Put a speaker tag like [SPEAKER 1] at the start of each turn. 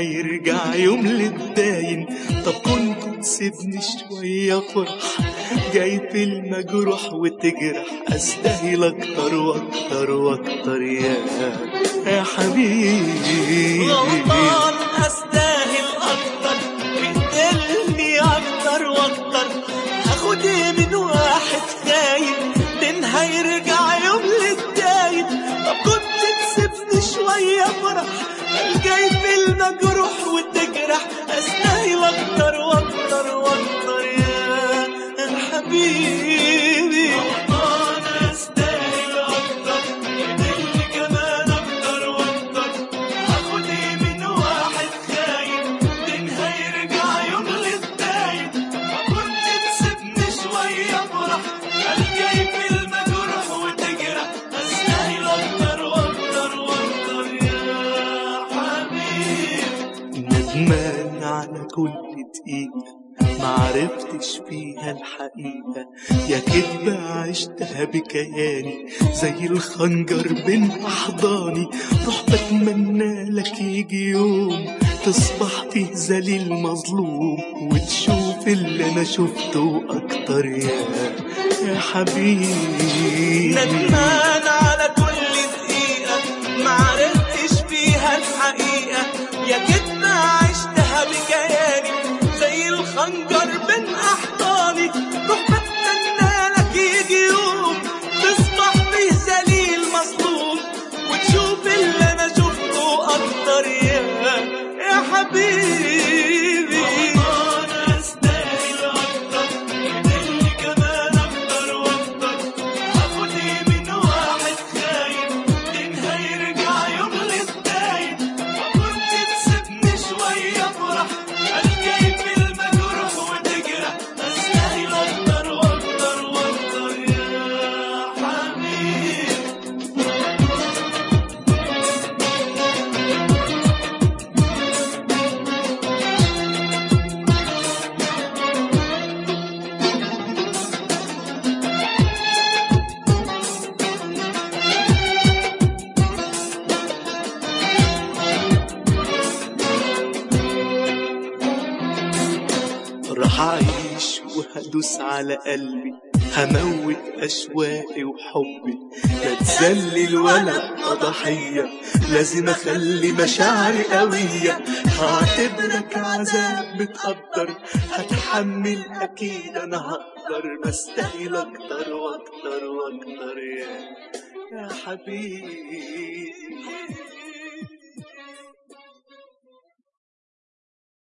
[SPEAKER 1] هيرجع يوم للداين طب كنت تسيبني شوية فرح جاي في المجروح وتجرح استاهل اكتر واكتر واكتر يا يا حبيبي
[SPEAKER 2] غلطان استاهل اكتر بتقلني اكتر واكتر هاخد ايه من واحد خاين دين هيرجع يوم للداين طب كنت تسيبني شوية فرح الجاي في المجروح وتجرح استاهل اكتر واكتر واكتر يا حبيبي غلطان استاهل اكتر بتقلني كمان اكتر واكتر هاخد ايه من واحد خاين دين هيرجع يوم للداين كنت تسيبني شوية فرح الجاي في المجروح وتجرح استاهل اكتر واكتر واكتر يا حبيبي
[SPEAKER 1] ندمان على كل دقيقة معرفتش فيها الحقيقة يا كدبة عشتها بكياني زي الخنجر بين أحضاني رحت أتمنى لك يجي يوم تصبح فيه ذليل مظلوم وتشوف اللي أنا شفته أكتر يا يا حبيبي
[SPEAKER 2] ندمان على كل دقيقة معرفتش فيها الحقيقة يا كدبة عشتها بكياني زي الخنجر بين أحضاني روح بتمنى لك يجي يوم تصبح فيه ذليل مظلوم وتشوف اللي أنا شفته أكتر يا يا حبيبي أنا أستاهل أكتر يدلي كمان أكتر وأكتر هاخد ايه من واحد خاين دين هيرجع يوم للداين وكنت تسيبني شوية فرح الجاي في المجروح وتجرح استاهل اكتر واكتر واكتر يا حبيبي
[SPEAKER 1] راح أعيش وهدوس على قلبي هموت أشواقي وحبي لا تذلل ولا ضحية لازم أخلي مشاعري قوية هعتبرك عذاب متقدر هتحمل أكيد أنا هقدر بستاهل أكتر وأكتر وأكتر يا يا حبيبي